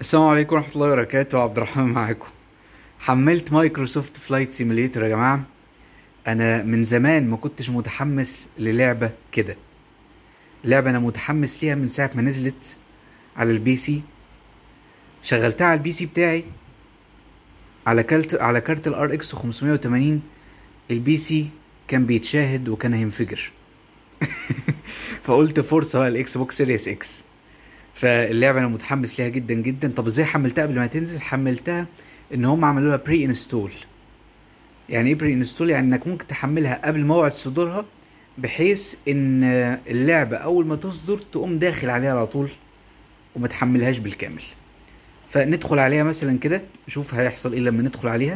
السلام عليكم ورحمة الله وبركاته عبد الرحمن معاكم حملت مايكروسوفت فلايت سيميليتور يا جماعة أنا من زمان ما كنتش متحمس للعبة كده لعبة أنا متحمس ليها من ساعة ما نزلت على البي سي شغلتها على البي سي بتاعي على كارت على كارت الار اكس 580 البي سي كان بيتشاهد وكان هينفجر فقلت فرصة بقى الاكس بوكس سيريس اكس فاللعبه انا متحمس ليها جدا جدا طب ازاي حملتها قبل ما تنزل حملتها ان هم عملوا لها بري انستول يعني ايه بري انستول يعني انك ممكن تحملها قبل موعد صدورها بحيث ان اللعبه اول ما تصدر تقوم داخل عليها على طول وما تحملهاش بالكامل فندخل عليها مثلا كده نشوف هيحصل ايه لما ندخل عليها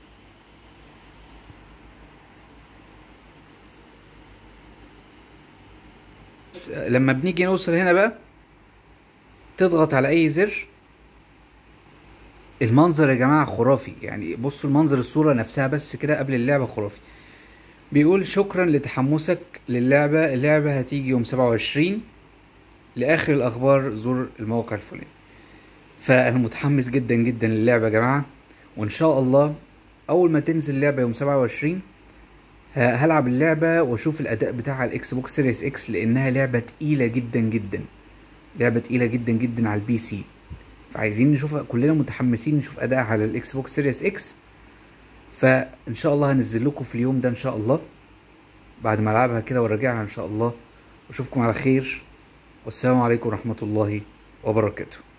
لما بنيجي نوصل هنا بقى تضغط على اي زر المنظر يا جماعة خرافي يعني بصوا المنظر الصورة نفسها بس كده قبل اللعبة خرافي بيقول شكرا لتحمسك للعبة اللعبة هتيجي يوم سبعة وعشرين لآخر الأخبار زور الموقع الفلاني فأنا متحمس جدا جدا للعبة يا جماعة وإن شاء الله أول ما تنزل اللعبة يوم سبعة وعشرين هلعب اللعبة وأشوف الأداء بتاعها الإكس بوكس سيريس إكس لأنها لعبة تقيلة جدا جدا لعبة تقيلة جدا جدا على البي سي فعايزين نشوف كلنا متحمسين نشوف ادائها على الاكس بوكس سيريس اكس فان شاء الله هنزل لكم في اليوم ده ان شاء الله بعد ما العبها كده وراجعها ان شاء الله واشوفكم على خير والسلام عليكم ورحمة الله وبركاته